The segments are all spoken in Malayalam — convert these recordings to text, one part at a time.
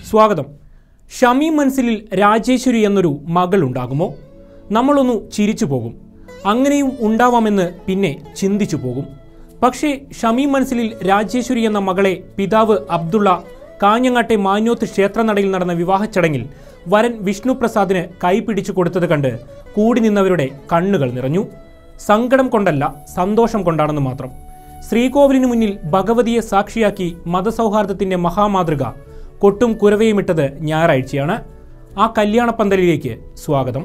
സ്വാഗതം ഷമീം മൻസിലിൽ രാജേശ്വരി എന്നൊരു മകൾ ഉണ്ടാകുമോ നമ്മളൊന്നു ചിരിച്ചു പോകും അങ്ങനെയും ഉണ്ടാവാമെന്ന് പിന്നെ ചിന്തിച്ചു പോകും പക്ഷേ ഷമീം മൻസിലിൽ രാജേശ്വരി എന്ന മകളെ പിതാവ് അബ്ദുള്ള കാഞ്ഞങ്ങാട്ടെ മാന്യോത്ത് ക്ഷേത്രനടയിൽ നടന്ന വിവാഹ ചടങ്ങിൽ വരൻ വിഷ്ണു പ്രസാദിന് കൈപിടിച്ചു കൊടുത്തത് കണ്ട് കൂടി നിന്നവരുടെ കണ്ണുകൾ നിറഞ്ഞു സങ്കടം കൊണ്ടല്ല സന്തോഷം കൊണ്ടാണെന്ന് മാത്രം ശ്രീകോവിലിനു മുന്നിൽ ഭഗവതിയെ സാക്ഷിയാക്കി മതസൗഹാർദ്ദത്തിന്റെ മഹാമാതൃക കൊട്ടും കുരവയുമിട്ടത് ഞായറാഴ്ചയാണ് ആ കല്യാണപ്പന്തലിലേക്ക് സ്വാഗതം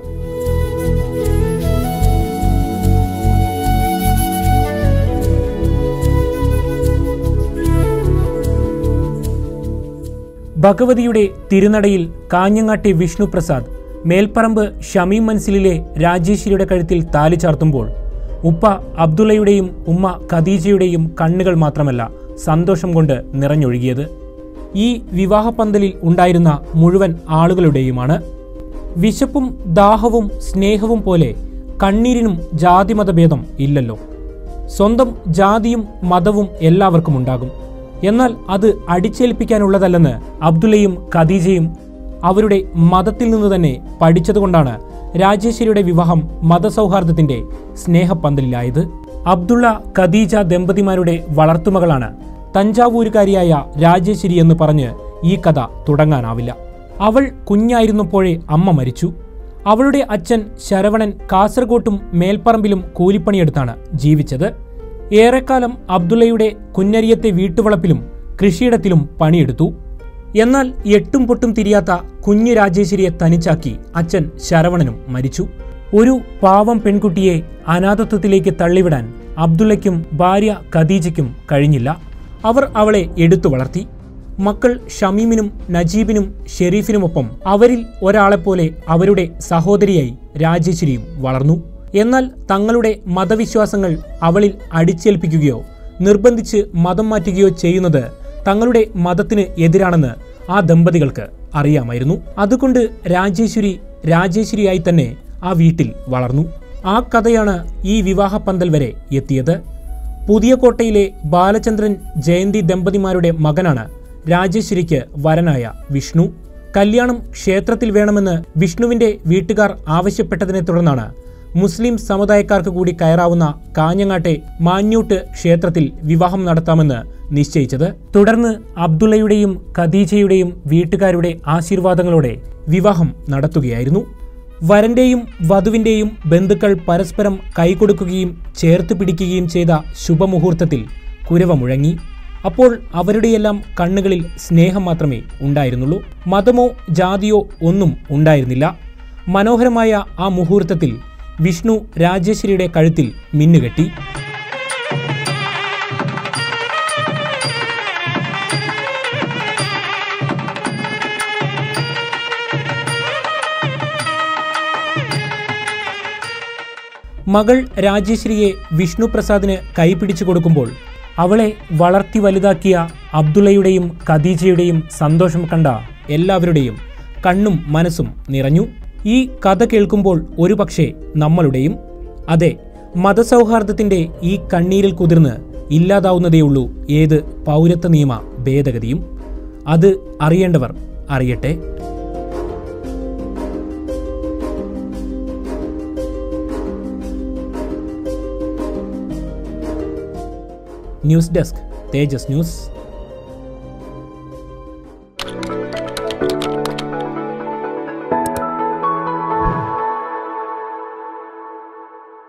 ഭഗവതിയുടെ തിരുനടയിൽ കാഞ്ഞങ്ങാട്ടെ വിഷ്ണു പ്രസാദ് മേൽപ്പറമ്പ് ഷമീം മൻസിലിലെ രാജേശ്വരിയുടെ കഴുത്തിൽ താലി ചാർത്തുമ്പോൾ ഉപ്പ അബ്ദുള്ളയുടെയും ഉമ്മ ഖദീജയുടെയും കണ്ണുകൾ മാത്രമല്ല സന്തോഷം കൊണ്ട് നിറഞ്ഞൊഴുകിയത് ഈ വിവാഹപ്പന്തലിൽ ഉണ്ടായിരുന്ന മുഴുവൻ ആളുകളുടെയുമാണ് വിശപ്പും ദാഹവും സ്നേഹവും പോലെ കണ്ണീരിനും ജാതിമതഭേദം ഇല്ലല്ലോ സ്വന്തം ജാതിയും മതവും എല്ലാവർക്കും ഉണ്ടാകും എന്നാൽ അത് അടിച്ചേൽപ്പിക്കാനുള്ളതല്ലെന്ന് അബ്ദുള്ളയും ഖദീജയും അവരുടെ മതത്തിൽ നിന്ന് തന്നെ പഠിച്ചതുകൊണ്ടാണ് രാജേശ്വരിയുടെ വിവാഹം മതസൗഹാർദ്ദത്തിന്റെ സ്നേഹപ്പന്തലിലായത് അബ്ദുള്ള ഖദീജ ദമ്പതിമാരുടെ വളർത്തുമകളാണ് തഞ്ചാവൂരുകാരിയായ രാജേശ്വരി എന്ന് പറഞ്ഞ് ഈ കഥ തുടങ്ങാനാവില്ല അവൾ കുഞ്ഞായിരുന്നപ്പോഴേ അമ്മ മരിച്ചു അവളുടെ അച്ഛൻ ശരവണൻ കാസർഗോട്ടും മേൽപ്പറമ്പിലും കൂലിപ്പണിയെടുത്താണ് ജീവിച്ചത് ഏറെക്കാലം അബ്ദുള്ളയുടെ കുഞ്ഞരിയത്തെ വീട്ടുവളപ്പിലും കൃഷിയിടത്തിലും പണിയെടുത്തു എന്നാൽ എട്ടും പൊട്ടും തിരിയാത്ത കുഞ്ഞു രാജേശ്വരിയെ തനിച്ചാക്കി അച്ഛൻ ശരവണനും മരിച്ചു ഒരു പാവം പെൺകുട്ടിയെ അനാഥത്വത്തിലേക്ക് തള്ളിവിടാൻ അബ്ദുള്ളയ്ക്കും ഭാര്യ ഖദീജയ്ക്കും കഴിഞ്ഞില്ല അവർ അവളെ എടുത്തു വളർത്തി മക്കൾ ഷമീമിനും നജീബിനും ഷെരീഫിനുമൊപ്പം അവരിൽ ഒരാളെപ്പോലെ അവരുടെ സഹോദരിയായി രാജേശ്വരിയും വളർന്നു എന്നാൽ തങ്ങളുടെ മതവിശ്വാസങ്ങൾ അവളിൽ അടിച്ചേൽപ്പിക്കുകയോ നിർബന്ധിച്ച് മതം മാറ്റുകയോ ചെയ്യുന്നത് തങ്ങളുടെ മതത്തിന് എതിരാണെന്ന് ആ ദമ്പതികൾക്ക് അറിയാമായിരുന്നു അതുകൊണ്ട് രാജേശ്വരി രാജേശ്വരിയായി തന്നെ ആ വീട്ടിൽ വളർന്നു ആ കഥയാണ് ഈ വിവാഹപ്പന്തൽ വരെ എത്തിയത് പുതിയ കോട്ടയിലെ ബാലചന്ദ്രൻ ജയന്തി ദമ്പതിമാരുടെ മകനാണ് രാജേശ്വരിക്ക് വരനായ വിഷ്ണു കല്യാണം ക്ഷേത്രത്തിൽ വേണമെന്ന് വിഷ്ണുവിന്റെ വീട്ടുകാർ ആവശ്യപ്പെട്ടതിനെ തുടർന്നാണ് മുസ്ലിം സമുദായക്കാർക്ക് കൂടി കയറാവുന്ന കാഞ്ഞങ്ങാട്ടെ മാഞ്ഞൂട്ട് ക്ഷേത്രത്തിൽ വിവാഹം നടത്താമെന്ന് നിശ്ചയിച്ചത് തുടർന്ന് അബ്ദുള്ളയുടെയും ഖദീജയുടെയും വീട്ടുകാരുടെ ആശീർവാദങ്ങളോടെ വിവാഹം നടത്തുകയായിരുന്നു വരന്റെയും വധുവിന്റെയും ബന്ധുക്കൾ പരസ്പരം കൈകൊടുക്കുകയും ചേർത്ത് പിടിക്കുകയും ചെയ്ത ശുഭമുഹൂർത്തത്തിൽ കുരവ മുഴങ്ങി അപ്പോൾ അവരുടെയെല്ലാം കണ്ണുകളിൽ സ്നേഹം മാത്രമേ ഉണ്ടായിരുന്നുള്ളൂ മതമോ ജാതിയോ ഒന്നും ഉണ്ടായിരുന്നില്ല മനോഹരമായ ആ മുഹൂർത്തത്തിൽ വിഷ്ണു രാജേശ്വരിയുടെ കഴുത്തിൽ മിന്നുകെട്ടി മകൾ രാജേശ്വരിയെ വിഷ്ണു പ്രസാദിന് കൈപിടിച്ചു കൊടുക്കുമ്പോൾ അവളെ വളർത്തി വലുതാക്കിയ അബ്ദുള്ളയുടെയും ഖദീജയുടെയും സന്തോഷം കണ്ട എല്ലാവരുടെയും കണ്ണും മനസ്സും നിറഞ്ഞു ഈ കഥ കേൾക്കുമ്പോൾ ഒരുപക്ഷെ നമ്മളുടെയും അതെ മതസൗഹാർദ്ദത്തിന്റെ ഈ കണ്ണീരിൽ കുതിർന്ന് ഇല്ലാതാവുന്നതേയുള്ളൂ ഏത് പൗരത്വ നിയമ ഭേദഗതിയും അത് അറിയേണ്ടവർ അറിയട്ടെ ന്യൂസ് ഡെസ്ക് തേജസ് ന്യൂസ്